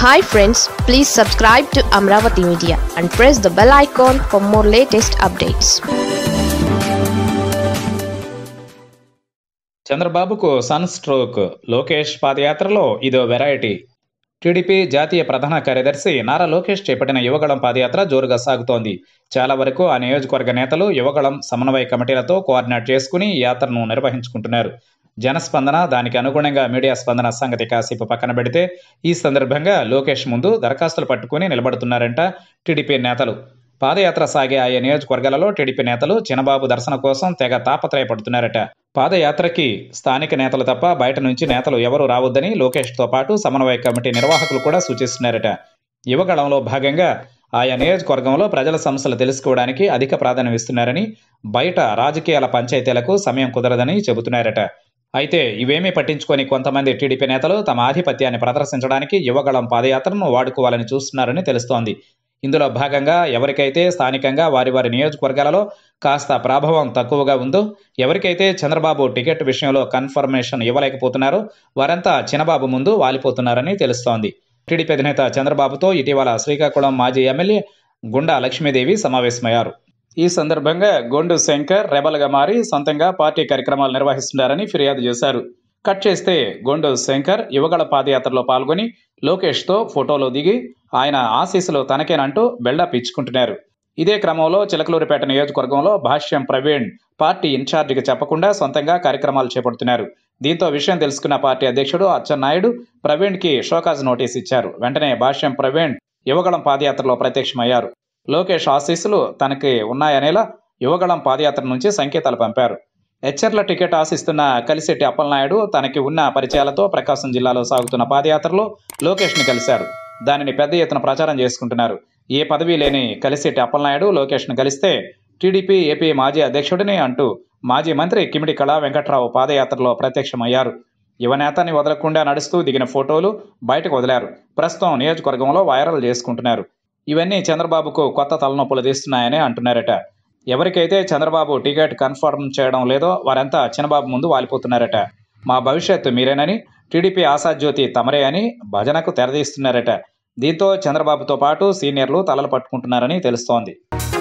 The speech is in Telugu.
hi friends please subscribe to Amaravati media and press the bell icon for more latest updates చంద్రబాబుకు సన్ స్ట్రోక్ లోకేష్ పాదయాత్రలో ఇదో వెరైటీ టీడీపీ జాతీయ ప్రధాన కార్యదర్శి నారా లోకేష్ చేపట్టిన యువగళం పాదయాత్ర జోరుగా సాగుతోంది చాలా వరకు ఆ నియోజకవర్గ నేతలు యువగళం సమన్వయ కమిటీలతో కోఆర్డినేట్ చేసుకుని ఈ యాత్రను నిర్వహించుకుంటున్నారు జనస్పందన దానికి అనుగుణంగా మీడియా స్పందన సంగతి కాసేపు పక్కన పెడితే ఈ సందర్భంగా లోకేష్ ముందు దరఖాస్తులు పట్టుకుని నిలబడుతున్నారంట టీడీపీ నేతలు పాదయాత్ర సాగే ఆయా నియోజకవర్గాలలో టీడీపీ నేతలు చినబాబు దర్శన కోసం తెగ తాపత్రయపడుతున్నారట పాదయాత్రకి స్థానిక నేతలు తప్ప బయట నుంచి నేతలు ఎవరూ రావద్దని లోకేష్తో పాటు సమన్వయ కమిటీ నిర్వాహకులు కూడా సూచిస్తున్నారట యువగళంలో భాగంగా ఆయా నియోజకవర్గంలో ప్రజల సమస్యలు తెలుసుకోవడానికి అధిక ప్రాధాన్యం ఇస్తున్నారని బయట రాజకీయాల పంచాయతీలకు సమయం కుదరదని చెబుతున్నారట అయితే ఇవేమీ పట్టించుకొని కొంతమంది టీడీపీ నేతలు తమ ఆధిపత్యాన్ని ప్రదర్శించడానికి యువగళం పాదయాత్రను వాడుకోవాలని చూస్తున్నారని తెలుస్తోంది ఇందులో భాగంగా ఎవరికైతే స్థానికంగా వారి వారి నియోజకవర్గాలలో కాస్త ప్రభావం తక్కువగా ఉందో ఎవరికైతే చంద్రబాబు టికెట్ విషయంలో కన్ఫర్మేషన్ ఇవ్వలేకపోతున్నారో వారంతా చినబాబు ముందు వాలిపోతున్నారని తెలుస్తోంది టీడీపీ అధినేత చంద్రబాబుతో ఇటీవల శ్రీకాకుళం మాజీ ఎమ్మెల్యే గుండా లక్ష్మీదేవి సమావేశమయ్యారు ఈ సందర్భంగా గొండు శంకర్ రెబల్గా మారి సొంతంగా పార్టీ కార్యక్రమాలు నిర్వహిస్తున్నారని ఫిర్యాదు చేశారు కట్ చేస్తే గొండు శంకర్ యువగళ పాదయాత్రలో పాల్గొని లోకేష్తో ఫోటోలు దిగి ఆయన ఆశీస్సులు తనకేనంటూ బిల్డప్ ఇచ్చుకుంటున్నారు ఇదే క్రమంలో చిలకలూరిపేట నియోజకవర్గంలో భాష్యం ప్రవీణ్ పార్టీ ఇన్ఛార్జికి చెప్పకుండా సొంతంగా కార్యక్రమాలు చేపడుతున్నారు దీంతో విషయం తెలుసుకున్న పార్టీ అధ్యక్షుడు అచ్చెన్నాయుడు ప్రవీణ్కి షోకాజ్ నోటీస్ ఇచ్చారు వెంటనే భాష్యం ప్రవీణ్ యువగళం పాదయాత్రలో ప్రత్యక్షమయ్యారు లోకేష్ ఆశీస్సులు తనకి ఉన్నాయనేలా యువగళం పాదయాత్ర నుంచి సంకేతాలు పంపారు హెచ్చర్ల టికెట్ ఆశిస్తున్న కలిశెట్టి అప్పలనాయుడు తనకి ఉన్న పరిచయాలతో ప్రకాశం జిల్లాలో సాగుతున్న పాదయాత్రలో లోకేష్ని కలిశారు దానిని పెద్ద ఎత్తున ప్రచారం చేసుకుంటున్నారు ఏ పదవి లేని కలిశెట్టి అప్పలనాయుడు లోకేష్ను కలిస్తే టీడీపీ ఏపీ మాజీ అధ్యక్షుడిని అంటూ మాజీ మంత్రి కిమిడి కళా వెంకట్రావు పాదయాత్రలో ప్రత్యక్షమయ్యారు యువనేతని వదలకుండా నడుస్తూ దిగిన ఫోటోలు బయటకు వదిలారు ప్రస్తుతం నియోజకవర్గంలో వైరల్ చేసుకుంటున్నారు ఇవన్నీ చంద్రబాబుకు కొత్త తలనొప్పులు తీస్తున్నాయని అంటున్నారట ఎవరికైతే చంద్రబాబు టికెట్ కన్ఫర్మ్ చేయడం లేదో వారంతా చిన్నబాబు ముందు వాలిపోతున్నారట మా భవిష్యత్తు మీరేనని టీడీపీ ఆశాజ్యోతి తమరే అని భజనకు తెరదీస్తున్నారట దీంతో చంద్రబాబుతో పాటు సీనియర్లు తలలు పట్టుకుంటున్నారని తెలుస్తోంది